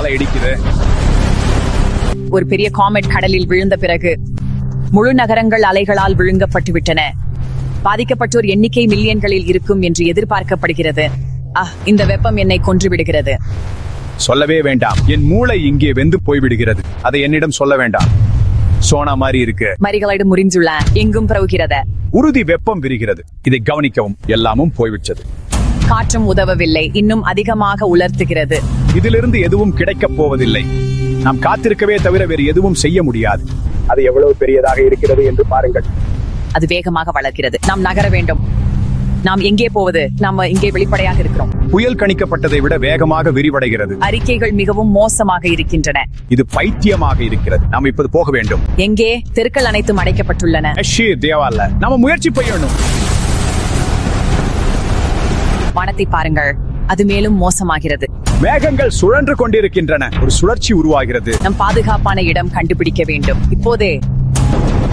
தலை இடிக்குது ஒரு பெரிய காமெட் கடலில் விழுந்த பிறகு முழு நகரங்கள் அலைகளால் விழுங்கப்பட்டு விட்டன பாதிக்கப்பட்டோர் எண்ணிக்கை மில்லியன்களில் இருக்கும் என்று எதிர்பார்க்கப்படுகிறது ஆஹ் இந்த வெப்பம் என்னை கொன்று விடுகிறது சொல்லவே வேண்டாம் என் மூளை இங்கே வெந்து போய்விடுகிறது அதை என்னிடம் சொல்ல வேண்டாம் சோனா மாதிரி இருக்கு மரிகளிடம் முறிஞ்சுள்ள எங்கும் பரவுகிறது உறுதி வெப்பம் விரிகிறது இதை கவனிக்கவும் எல்லாமும் போய்விட்டது காற்றும் உதவவில்லை இன்னும் அதிகமாக உலர்த்துகிறது இதிலிருந்து எதுவும் கிடைக்கப் போவதில்லை நாம் காத்திருக்கவே தவிர வேறு எதுவும் செய்ய முடியாது அது எவ்வளவு பெரியதாக இருக்கிறது என்று பாருங்கள் அது வேகமாக வளர்கிறது நாம் நகர வேண்டும் நாம் எங்கே போவது நாம இங்கே வெளிப்படையாக இருக்கிறோம் புயல் கணிக்கப்பட்டதை விட வேகமாக விரிவடைகிறது அறிக்கைகள் மிகவும் மோசமாக இருக்கின்றன இது பைத்தியமாக இருக்கிறது நாம் இப்போது போக வேண்டும் எங்கே தெருக்கள் அனைத்தும் அடைக்கப்பட்டுள்ளன அஷி தேவால நாம முயற்சி செய்யணும் வானத்தை பாருங்கள் அது மேலும் மோசமாகிறது மேகங்கள் சுழன்று கொண்டிருக்கின்றன ஒரு சுழற்சி உருவாகிறது நம் பாதுகாப்பான இடம் கண்டுபிடிக்க வேண்டும் இப்போதே